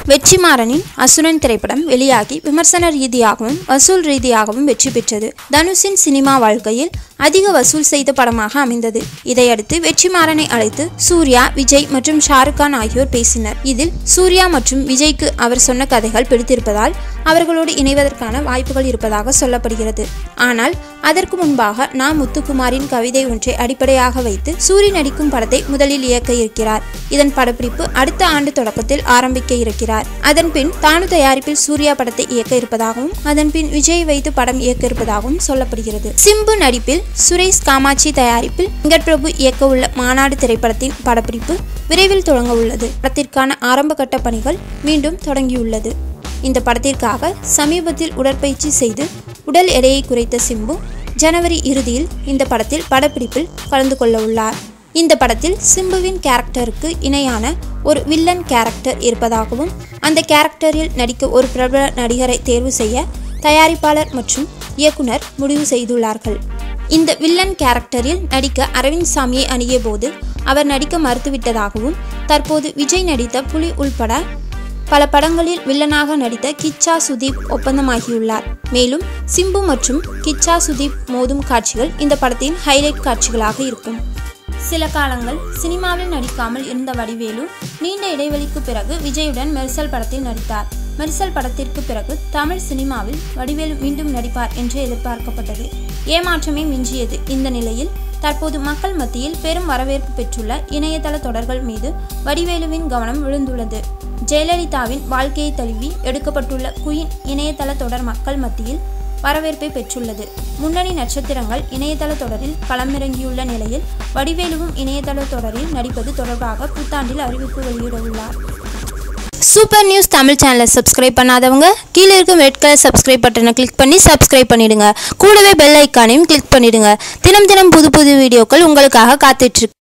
வெற்றிமாறனின் அசுரன் திரைப்படம் வெளியாகி விமர்சன ரீதியாகவும் வசூல் ரீதியாகவும் வெற்றி பெற்றது தனுஷின் சினிமா வாழ்க்கையில் அதிக வசூல் செய்த படமாக அமைந்தது இதையடுத்து வெற்றிமாறனை அழைத்து சூர்யா விஜய் மற்றும் ஷாருக் கான் ஆகியோர் பேசினர் இதில் சூர்யா மற்றும் விஜய்க்கு அவர் சொன்ன கதைகள் பிடித்திருப்பதால் அவர்களோடு இணைவதற்கான வாய்ப்புகள் இருப்பதாக சொல்லப்படுகிறது ஆனால் அதற்கு முன்பாக நா முத்துக்குமாரின் கவிதை ஒன்றை அடிப்படையாக வைத்து சூரி நடிக்கும் படத்தை முதலில் இயக்க இருக்கிறார் இதன் படப்பிடிப்பு அடுத்த ஆண்டு தொடக்கத்தில் ஆரம்பிக்க இருக்கிறார் அதன் பின் தானு தயாரிப்பில் சூர்யா படத்தை இயக்க இருப்பதாகவும் அதன் பின் விஜய் வைத்து படம் இயக்க இருப்பதாகவும் சொல்லப்படுகிறது சிம்பு நடிப்பில் சுரேஷ் காமாட்சி தயாரிப்பில் வெங்கட் பிரபு இயக்க உள்ள மாநாடு திரைப்படத்தின் படப்பிடிப்பு விரைவில் தொடங்க உள்ளது படத்திற்கான ஆரம்ப கட்ட பணிகள் மீண்டும் தொடங்கியுள்ளது இந்த படத்திற்காக சமீபத்தில் உடற்பயிற்சி செய்து உடல் எடையை குறைத்த சிம்பு ஜனவரி இறுதியில் இந்த படத்தில் படப்பிடிப்பில் கலந்து கொள்ள உள்ளார் இந்த படத்தில் சிம்புவின் கேரக்டருக்கு இணையான ஒரு வில்லன் கேரக்டர் இருப்பதாகவும் அந்த கேரக்டரில் நடிக்க ஒரு பிரபல நடிகரை தேர்வு செய்ய தயாரிப்பாளர் மற்றும் இயக்குனர் முடிவு செய்துள்ளார்கள் இந்த வில்லன் கேரக்டரில் நடிக்க அரவிந்த் சாமியை அணுகிய போது அவர் நடிக்க மறுத்துவிட்டதாகவும் தற்போது விஜய் நடித்த புலி உள்பட பல படங்களில் வில்லனாக நடித்த கிச்சா சுதீப் ஒப்பந்தமாகியுள்ளார் மேலும் சிம்பு மற்றும் கிச்சா சுதீப் மோதும் காட்சிகள் இந்த படத்தின் ஹைலைட் காட்சிகளாக இருக்கும் சில காலங்கள் சினிமாவில் நடிக்காமல் இருந்த வடிவேலு நீண்ட இடைவெளிக்கு பிறகு விஜயுடன் மெர்சல் படத்தில் நடித்தார் மெர்சல் படத்திற்கு பிறகு தமிழ் சினிமாவில் வடிவேலு மீண்டும் நடிப்பார் என்று எதிர்பார்க்கப்பட்டது ஏமாற்றமே மிஞ்சியது இந்த நிலையில் தற்போது மக்கள் மத்தியில் பெரும் வரவேற்பு பெற்றுள்ள இணையதள தொடர்கள் மீது வடிவேலுவின் கவனம் விழுந்துள்ளது ஜெயலலிதாவின் வாழ்க்கையை தழுவி எடுக்கப்பட்டுள்ள குயின் இணையதள தொடர் மக்கள் மத்தியில் வரவேற்பை பெற்றுள்ளது முன்னணி நட்சத்திரங்கள் இணையதள தொடரில் களமிறங்கியுள்ள நிலையில் வடிவேலுவும் இணையதள தொடரில் நடிப்பது தொடர்பாக புத்தாண்டில் அறிவிப்பு வெளியிட உள்ளார் சூப்பர் நியூஸ் தமிழ் சேனலை சப்ஸ்கிரைப் பண்ணாதவங்க கீழே இருக்கும் ரெட் கலர் சப்ஸ்கிரைப் பட்டனை கிளிக் பண்ணி சப்ஸ்கிரைப் பண்ணிடுங்க கூடவே பெல் ஐக்கானையும் கிளிக் பண்ணிடுங்க தினம் தினம் புது புது வீடியோக்கள் உங்களுக்காக காத்துட்ருக்கு